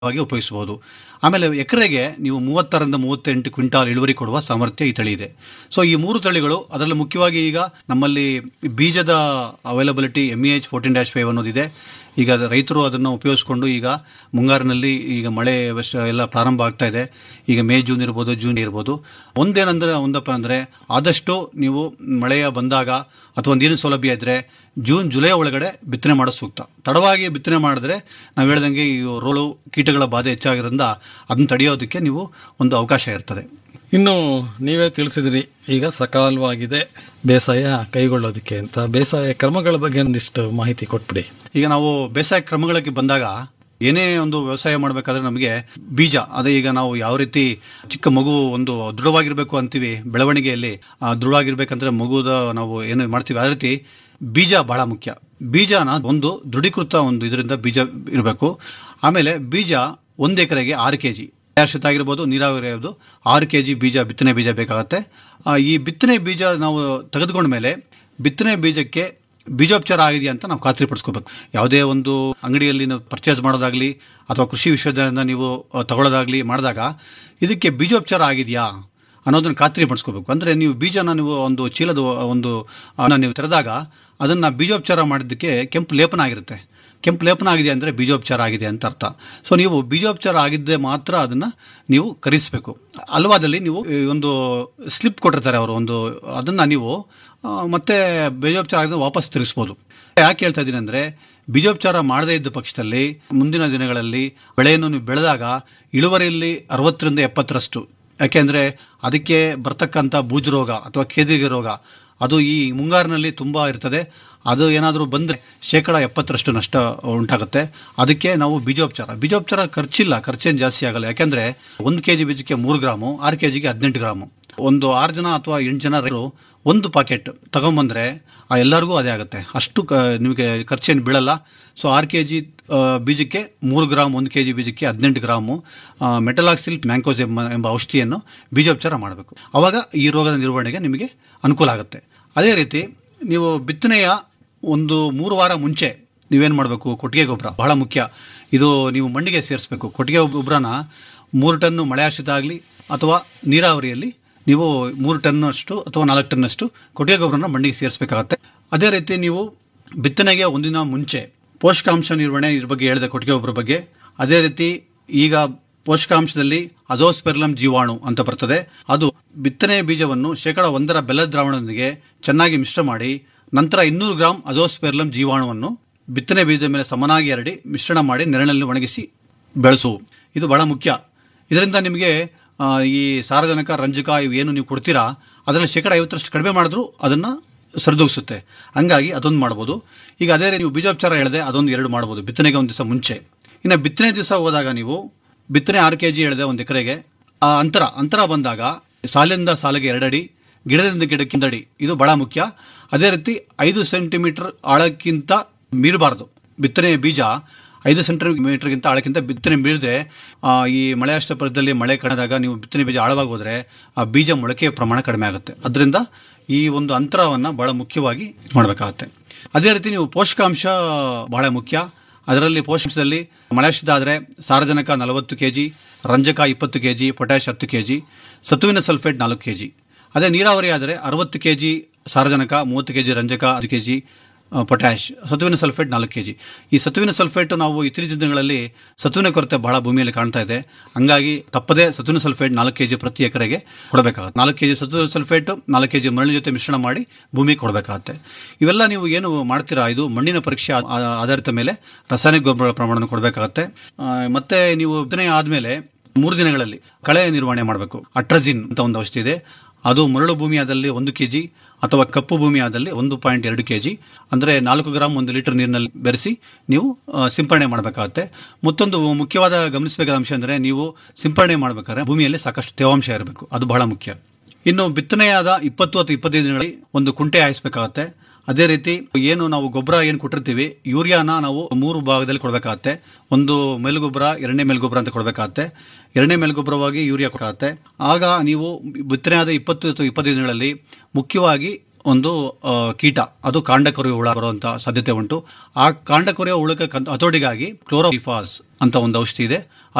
ವಾಗಿ ಉಪಯೋಗಿಸಬಹುದು ಆಮೇಲೆ ಎಕರೆಗೆ ನೀವು ಮೂವತ್ತರಿಂದ ಮೂವತ್ತೆಂಟು ಕ್ವಿಂಟಾಲ್ ಇಳುವರಿ ಕೊಡುವ ಸಾಮರ್ಥ್ಯ ಈ ತಳಿ ಇದೆ ಸೊ ಈ ಮೂರು ತಳಿಗಳು ಅದರಲ್ಲಿ ಮುಖ್ಯವಾಗಿ ಈಗ ನಮ್ಮಲ್ಲಿ ಬೀಜದ availability M H fourteen dash five ಅನ್ನೋದಿದೆ ಈಗ ಅದು ರೈತರು ಅದನ್ನು ಉಪಯೋಗಿಸ್ಕೊಂಡು ಈಗ ಮುಂಗಾರಿನಲ್ಲಿ ಈಗ ಮಳೆ ವರ್ಷ ಎಲ್ಲ ಪ್ರಾರಂಭ ಆಗ್ತಾ ಇದೆ ಈಗ ಮೇ ಜೂನ್ ಇರ್ಬೋದು ಜೂನ್ ಇರ್ಬೋದು ಒಂದೇನಂದ್ರೆ ಒಂದಪ್ಪ ಅಂದರೆ ಆದಷ್ಟು ನೀವು ಮಳೆಯ ಬಂದಾಗ ಅಥವಾ ನೀರಿನ ಸೌಲಭ್ಯ ಇದ್ದರೆ ಜೂನ್ ಜುಲೈ ಒಳಗಡೆ ಬಿತ್ತನೆ ಮಾಡೋದು ಸೂಕ್ತ ತಡವಾಗಿ ಬಿತ್ತನೆ ಮಾಡಿದ್ರೆ ನಾವು ಹೇಳ್ದಂಗೆ ಈ ರೋಳು ಕೀಟಗಳ ಬಾಧೆ ಹೆಚ್ಚಾಗಿರೋದ್ರಿಂದ ಅದನ್ನು ತಡೆಯೋದಕ್ಕೆ ನೀವು ಒಂದು ಅವಕಾಶ ಇರ್ತದೆ ಇನ್ನು ನೀವೇ ತಿಳಿಸಿದ್ರಿ ಈಗ ಸಕಾಲವಾಗಿದೆ ಬೇಸಾಯ ಕೈಗೊಳ್ಳೋದಕ್ಕೆ ಅಂತ ಬೇಸಾಯ ಕ್ರಮಗಳ ಬಗ್ಗೆ ಒಂದಿಷ್ಟು ಮಾಹಿತಿ ಕೊಟ್ಬಿಡಿ ಈಗ ನಾವು ಬೇಸಾಯ ಕ್ರಮಗಳಿಗೆ ಬಂದಾಗ ಏನೇ ಒಂದು ವ್ಯವಸಾಯ ಮಾಡಬೇಕಾದ್ರೆ ನಮಗೆ ಬೀಜ ಅದೇ ಈಗ ನಾವು ಯಾವ ರೀತಿ ಚಿಕ್ಕ ಮಗು ಒಂದು ದೃಢವಾಗಿರ್ಬೇಕು ಅಂತೀವಿ ಬೆಳವಣಿಗೆಯಲ್ಲಿ ಆ ದೃಢವಾಗಿರ್ಬೇಕಂದ್ರೆ ಮಗುದ ನಾವು ಏನು ಮಾಡ್ತೀವಿ ಅದೇ ರೀತಿ ಬೀಜ ಬಹಳ ಮುಖ್ಯ ಬೀಜನ ಒಂದು ದೃಢೀಕೃತ ಒಂದು ಇದರಿಂದ ಬೀಜ ಇರಬೇಕು ಆಮೇಲೆ ಬೀಜ ಒಂದು ಎಕರೆಗೆ ಆರು ಕೆ ಜಿ ಆಶ್ರಿತ ಆಗಿರ್ಬೋದು ನೀರಾವರಿ ಆಗಿರ್ಬೋದು ಆರು ಕೆ ಜಿ ಬೀಜ ಬಿತ್ತನೆ ಬೀಜ ಬೇಕಾಗುತ್ತೆ ಆ, ಈ ಬಿತ್ತನೆ ಬೀಜ ನಾವು ತೆಗೆದುಕೊಂಡ ಮೇಲೆ ಬಿತ್ತನೆ ಬೀಜಕ್ಕೆ ಬೀಜೋಪಚಾರ ಆಗಿದೆಯಾ ಅಂತ ನಾವು ಖಾತ್ರಿ ಪಡಿಸ್ಕೋಬೇಕು ಯಾವುದೇ ಒಂದು ಅಂಗಡಿಯಲ್ಲಿ ನೀವು ಪರ್ಚೇಸ್ ಮಾಡೋದಾಗ್ಲಿ ಅಥವಾ ಕೃಷಿ ವಿಶ್ವವಿದ್ಯಾಲಯದಿಂದ ನೀವು ಆ, ತಗೊಳ್ಳೋದಾಗ್ಲಿ ಮಾಡಿದಾಗ ಇದಕ್ಕೆ ಬೀಜೋಪಚಾರ ಆಗಿದೆಯಾ ಅನ್ನೋದನ್ನ ಖಾತ್ರಿ ಪಡಿಸ್ಕೋಬೇಕು ಅಂದರೆ ನೀವು ಬೀಜನ ನೀವು ಒಂದು ಚೀಲದ ಒಂದು ಅನ್ನ ನೀವು ತೆರೆದಾಗ ಅದನ್ನು ಬೀಜೋಪಚಾರ ಮಾಡಿದ್ದಕ್ಕೆ ಕೆಂಪು ಲೇಪನ ಆಗಿರುತ್ತೆ ಕೆಂಪು ಲೇಪನ ಆಗಿದೆ ಅಂದರೆ ಬೀಜೋಪಚಾರ ಆಗಿದೆ ಅಂತ ಅರ್ಥ ಸೊ ನೀವು ಬೀಜೋಪಚಾರ ಆಗಿದ್ದೆ ಮಾತ್ರ ಅದನ್ನು ನೀವು ಕರಿಸಬೇಕು ಅಲ್ವಾದಲ್ಲಿ ನೀವು ಈ ಒಂದು ಸ್ಲಿಪ್ ಕೊಟ್ಟಿರ್ತಾರೆ ಅವರು ಒಂದು ಅದನ್ನು ನೀವು ಆ, ಮತ್ತೆ ಬೀಜೋಪಚಾರ ಆಗಿದ್ರೆ ವಾಪಸ್ ತಿರುಗಿಸ್ಬೋದು ಯಾಕೆ ಹೇಳ್ತಾ ಇದ್ದೀನಿ ಅಂದರೆ ಬೀಜೋಪಚಾರ ಮಾಡದೇ ಇದ್ದ ಪಕ್ಷದಲ್ಲಿ ಮುಂದಿನ ದಿನಗಳಲ್ಲಿ ಬೆಳೆಯನ್ನು ನೀವು ಬೆಳೆದಾಗ ಇಳುವರಿಯಲ್ಲಿ ಅರವತ್ತರಿಂದ ಎಪ್ಪತ್ತರಷ್ಟು ಯಾಕೆಂದರೆ ಅದಕ್ಕೆ ಬರ್ತಕ್ಕಂಥ ಬೂಜು ರೋಗ ಅಥವಾ ಕೇದಿಗೆ ರೋಗ ಅದು ಈ ಮುಂಗಾರಿನಲ್ಲಿ ತುಂಬ ಇರ್ತದೆ ಅದು ಏನಾದರೂ ಬಂದರೆ ಶೇಕಡ ಎಪ್ಪತ್ತರಷ್ಟು ನಷ್ಟ ಉಂಟಾಗುತ್ತೆ ಅದಕ್ಕೆ ನಾವು ಬೀಜೋಪಚಾರ ಬೀಜೋಪಚಾರ ಖರ್ಚಿಲ್ಲ ಖರ್ಚೇನು ಜಾಸ್ತಿ ಆಗಲ್ಲ ಯಾಕೆಂದರೆ ಒಂದು ಕೆ ಜಿ ಬೀಜಕ್ಕೆ ಮೂರು ಗ್ರಾಮು ಆರು ಕೆ ಜಿಗೆ ಹದಿನೆಂಟು ಗ್ರಾಮು ಒಂದು ಆರು ಜನ ಅಥವಾ ಎಂಟು ಜನ ರೈತರು ಒಂದು ಪಾಕೆಟ್ ತಗೊಂಬಂದ್ರೆ ಆ ಎಲ್ಲರಿಗೂ ಅದೇ ಆಗುತ್ತೆ ಅಷ್ಟು ಕ ನಿಮಗೆ ಖರ್ಚೇನು ಬೀಳಲ್ಲ ಸೊ ಆರು ಕೆ ಜಿ ಬೀಜಕ್ಕೆ ಮೂರು ಗ್ರಾಮ್ ಒಂದು ಕೆ ಜಿ ಬೀಜಕ್ಕೆ ಹದಿನೆಂಟು ಗ್ರಾಮು ಮೆಟಲಾಕ್ಸಿಲ್ ಮ್ಯಾಂಕೋಸ್ ಎಂಬ ಎಂಬ ಔಷಧಿಯನ್ನು ಬೀಜೋಪಚಾರ ಮಾಡಬೇಕು ಆವಾಗ ಈ ರೋಗದ ನಿರ್ವಹಣೆಗೆ ನಿಮಗೆ ಅನುಕೂಲ ಆಗುತ್ತೆ ಅದೇ ರೀತಿ ನೀವು ಬಿತ್ತನೆಯ ಒಂದು ಮೂರು ವಾರ ಮುಂಚೆ ನೀವೇನು ಮಾಡಬೇಕು ಕೊಟ್ಟಿಗೆ ಗೊಬ್ಬರ ಬಹಳ ಮುಖ್ಯ ಇದು ನೀವು ಮಣ್ಣಿಗೆ ಸೇರಿಸಬೇಕು ಕೊಟ್ಟಿಗೆ ಗೊಬ್ಬರನ ಮೂರು ಟನ್ನು ಮಳೆ ಆಶ್ರಿತ ಆಗಲಿ ಅಥವಾ ನೀರಾವರಿಯಲ್ಲಿ ನೀವು ಮೂರು ಟನ್ನಷ್ಟು ಅಥವಾ ನಾಲ್ಕು ಟನ್ನಷ್ಟು ಕೊಟ್ಟಿಗೆ ಗೊಬ್ಬರನ ಮಣ್ಣಿಗೆ ಸೇರಿಸಬೇಕಾಗತ್ತೆ ಅದೇ ರೀತಿ ನೀವು ಬಿತ್ತನೆಗೆ ಒಂದಿನ ಮುಂಚೆ ಪೋಷಕಾಂಶ ನಿರ್ವಹಣೆ ಇದ್ರ ಬಗ್ಗೆ ಹೇಳಿದೆ ಕೊಟ್ಟಿಗೆ ಗೊಬ್ಬರ ಬಗ್ಗೆ ಅದೇ ರೀತಿ ಈಗ ಪೋಷಕಾಂಶದಲ್ಲಿ ಅಜೋಸ್ಪೆರ್ಲಮ್ ಜೀವಾಣು ಅಂತ ಬರ್ತದೆ ಅದು ಬಿತ್ತನೆ ಬೀಜವನ್ನು ಶೇಕಡ ಒಂದರ ಬೆಲ್ಲದ ದ್ರಾವಣದೊಂದಿಗೆ ಚೆನ್ನಾಗಿ ಮಿಶ್ರ ಮಾಡಿ ನಂತರ ಇನ್ನೂರು ಗ್ರಾಂ ಅಜೋಸ್ಪೆರ್ಲಮ್ ಜೀವಾಣುವನ್ನು ಬಿತ್ತನೆ ಬೀಜದ ಮೇಲೆ ಸಮನಾಗಿ ಹರಡಿ ಮಿಶ್ರಣ ಮಾಡಿ ನೆರಳಿನಲ್ಲಿ ಒಣಗಿಸಿ ಬೆಳೆಸು ಇದು ಬಹಳ ಮುಖ್ಯ ಇದರಿಂದ ನಿಮಗೆ ಆ, ಈ ಸಾರಜನಕ ರಂಜಕ ಇವು ಏನು ನೀವು ಕೊಡ್ತೀರಾ ಅದರಲ್ಲಿ ಶೇಕಡ ಐವತ್ತರಷ್ಟು ಕಡಿಮೆ ಮಾಡಿದ್ರು ಅದನ್ನು ಸರಿದೂಗಿಸುತ್ತೆ ಹಂಗಾಗಿ ಅದೊಂದು ಮಾಡ್ಬೋದು ಈಗ ಅದೇ ರೀತಿ ನೀವು ಬೀಜೋಪಚಾರ ಹೇಳಿದೆ ಅದೊಂದು ಎರಡು ಮಾಡ್ಬೋದು ಬಿತ್ತನೆಗೆ ಒಂದು ದಿವಸ ಮುಂಚೆ ಇನ್ನು ಬಿತ್ತನೆ ದಿವಸ ಹೋದಾಗ ನೀವು ಬಿತ್ತನೆ ಆರು ಕೆ ಜಿ ಹೇಳಿದೆ ಒಂದು ಎಕರೆಗೆ ಆ ಅಂತರ ಅಂತರ ಬಂದಾಗ ಸಾಲಿಂದ ಸಾಲಿಗೆ ಎರಡಡಿ ಗಿಡದಿಂದ ಗಿಡಕ್ಕೆ ಒಂದಡಿ ಇದು ಬಹಳ ಮುಖ್ಯ ಅದೇ ರೀತಿ ಐದು ಸೆಂಟಿಮೀಟರ್ ಆಳಕ್ಕಿಂತ ಮೀರಬಾರ್ದು ಬಿತ್ತನೆ ಬೀಜ ಐದು ಸೆಂಟಿಮೀಟರ್ಗಿಂತ ಆಳಕ್ಕಿಂತ ಬಿತ್ತನೆ ಮೀರಿದ್ರೆ ಆ, ಈ ಮಳೆ ಅಷ್ಟ ಪರಿದಲ್ಲಿ ಮಳೆ ಕಡಿದಾಗ ನೀವು ಬಿತ್ತನೆ ಬೀಜ ಆಳವಾಗಿ ಹೋದ್ರೆ ಆ ಬೀಜ ಮೊಳಕೆಯ ಪ್ರಮಾಣ ಕಡಿಮೆ ಆಗುತ್ತೆ ಅದರಿಂದ ಈ ಒಂದು ಅಂತರವನ್ನು ಬಹಳ ಮುಖ್ಯವಾಗಿ ಮಾಡಬೇಕಾಗತ್ತೆ ಅದೇ ರೀತಿ ನೀವು ಪೋಷಕಾಂಶ ಬಹಳ ಮುಖ್ಯ ಅದರಲ್ಲಿ ಪೋಷಕಾಂಶದಲ್ಲಿ ಮಳೆಯಾಶ್ರಿತ ಆದರೆ ಸಾರಜನಕ ನಲವತ್ತು ಕೆ ಜಿ ರಂಜಕ ಇಪ್ಪತ್ತು ಕೆ ಜಿ ಪೊಟ್ಯಾಶ್ ಹತ್ತು ಕೆ ಜಿ ಸತುವಿನ ಸಲ್ಫೇಟ್ ನಾಲ್ಕು ಕೆ ಜಿ ಅದೇ ನೀರಾವರಿ ಆದರೆ ಅರವತ್ತು ಕೆ ಜಿ ಸಾರಜನಕ ಮೂವತ್ತು ಕೆ ಜಿ ರಂಜಕ ಐದು ಕೆ ಜಿ ಪೊಟ್ಯಾಶ್ ಸತುವಿನ ಸಲ್ಫೇಟ್ ನಾಲ್ಕು ಕೆ ಜಿ ಈ ಸತುವಿನ ಸಲ್ಫೇಟ್ ನಾವು ಇತ್ತೀಚಿನ ದಿನಗಳಲ್ಲಿ ಸತುವಿನ ಕೊರತೆ ಬಹಳ ಭೂಮಿಯಲ್ಲಿ ಕಾಣ್ತಾ ಇದೆ ಹಂಗಾಗಿ ತಪ್ಪದೇ ಸತುವಿನ ಸಲ್ಫೇಟ್ ನಾಲ್ಕು ಕೆ ಜಿ ಪ್ರತಿ ಎಕರೆಗೆ ಕೊಡಬೇಕಾಗುತ್ತೆ ನಾಲ್ಕು ಕೆ ಜಿ ಸತುವಿನ ಸಲ್ಫೇಟ್ ನಾಲ್ಕು ಕೆ ಜಿ ಮರಳಿನ ಜೊತೆ ಮಿಶ್ರಣ ಮಾಡಿ ಭೂಮಿಗೆ ಕೊಡಬೇಕಾಗುತ್ತೆ ಇವೆಲ್ಲ ನೀವು ಏನು ಮಾಡ್ತೀರಾ ಇದು ಮಣ್ಣಿನ ಪರೀಕ್ಷೆ ಆ- ಆ- ಆಧಾರಿತ ಮೇಲೆ ರಾಸಾಯನಿಕ ಗೊಬ್ಬರಗಳ ಪ್ರಮಾಣ ಕೊಡಬೇಕಾಗತ್ತೆ ಆ, ಮತ್ತೆ ನೀವು ಬಿತ್ತನೆ ಆದಮೇಲೆ ಮೂರು ದಿನಗಳಲ್ಲಿ ಕಳೆ ನಿರ್ವಹಣೆ ಮಾಡಬೇಕು ಅಟ್ರಜಿನ್ ಅಂತ ಒಂದು ಔಷಧಿ ಇದೆ ಅದು ಮರಳು ಭೂಮಿಯಾದಲ್ಲಿ ಒಂದು ಕೆಜಿ ಅಥವಾ ಕಪ್ಪು ಭೂಮಿಯಾದಲ್ಲಿ ಒಂದು ಪಾಯಿಂಟ್ ಎರಡು ಕೆಜಿ ಅಂದರೆ ನಾಲ್ಕು ಗ್ರಾಮ್ ಒಂದು ಲೀಟರ್ ನೀರಿನಲ್ಲಿ ಬೆರೆಸಿ ನೀವು ಆ, ಸಿಂಪರಣೆ ಮಾಡಬೇಕಾಗತ್ತೆ ಮತ್ತೊಂದು ಮುಖ್ಯವಾದ ಗಮನಿಸಬೇಕಾದ ಅಂಶ ಅಂದರೆ ನೀವು ಸಿಂಪರಣೆ ಮಾಡಬೇಕಾದ್ರೆ ಭೂಮಿಯಲ್ಲಿ ಸಾಕಷ್ಟು ತೇವಾಂಶ ಇರಬೇಕು ಅದು ಬಹಳ ಮುಖ್ಯ ಇನ್ನು ಬಿತ್ತನೆಯಾದ ಇಪ್ಪತ್ತು ಅಥವಾ ಇಪ್ಪತ್ತೈದು ದಿನಗಳಲ್ಲಿ ಒಂದು ಕುಂಟೆ ಹಾಯಿಸಬೇಕಾಗತ್ತೆ ಅದೇ ರೀತಿ ಏನು ನಾವು ಗೊಬ್ಬರ ಏನು ಕೊಟ್ಟಿರ್ತೀವಿ ಯೂರಿಯಾನ ನಾವು ಮೂರು ಭಾಗದಲ್ಲಿ ಕೊಡಬೇಕಾಗತ್ತೆ ಒಂದು ಮೇಲುಗೊಬ್ಬರ ಎರಡನೇ ಮೇಲ್ಗೊಬ್ಬರ ಅಂತ ಕೊಡಬೇಕಾಗತ್ತೆ ಎರಡನೇ ಮೇಲ್ಗೊಬ್ಬರವಾಗಿ ಯೂರಿಯಾ ಕೊಡಾಗತ್ತೆ ಆಗ ನೀವು ಬಿತ್ತನೆ ಆದ ಇಪ್ಪತ್ತು ಅಥವಾ ಇಪ್ಪತ್ತೈದು ದಿನಗಳಲ್ಲಿ ಮುಖ್ಯವಾಗಿ ಒಂದು ಆ, ಕೀಟ ಅದು ಕಾಂಡ ಕೊರೆಯುವ ಹುಳ ಬರುವಂತ ಸಾಧ್ಯತೆ ಉಂಟು ಆ ಕಾಂಡ ಕೊರೆಯುವ ಹುಳಕ್ಕೆ ಕನ್- ಹತೋಟಿಗಾಗಿ ಕ್ಲೋರೋಫಾಸ್ ಅಂತ ಒಂದು ಔಷಧಿ ಇದೆ